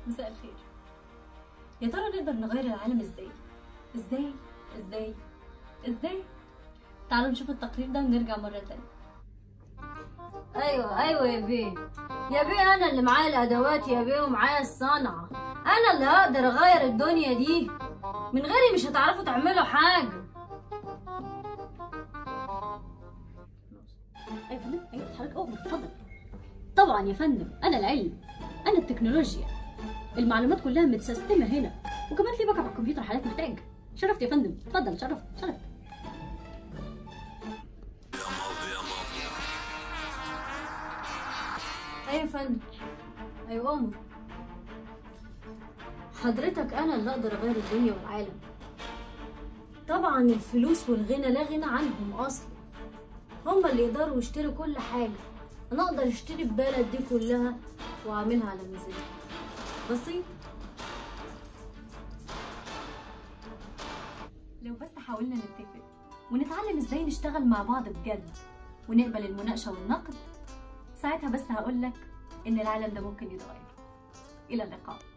مساء الخير يا ترى نقدر نغير العالم ازاي ازاي ازاي ازاي تعالوا نشوف التقرير ده ونرجع مرة تانية ايوه ايوه يا بيه يا بيه انا اللي معايا الادوات يا بيه ومعايا الصنعه انا اللي هقدر اغير الدنيا دي من غيري مش هتعرفوا تعملوا حاجه ايوه يا فندم ايوه حضرتك اؤمر اتفضل طبعا يا فندم انا العلم انا التكنولوجيا المعلومات كلها متسيستمه هنا وكمان في باك اب على الكمبيوتر حضرتك محتاج شرفت يا فندم اتفضل شرفت شرفت ايوه يا فندم ايوه امر حضرتك انا اللي اقدر اغير الدنيا والعالم طبعا الفلوس والغنى لا غنى عنهم اصلا هما اللي يقدروا يشتروا كل حاجه انا اقدر اشتري البلد دي كلها واعملها على ميزاني بسيط لو بس حاولنا نتفق ونتعلم ازاي نشتغل مع بعض بجد ونقبل المناقشه والنقد ساعتها بس هقولك ان العالم ده ممكن يتغير الى اللقاء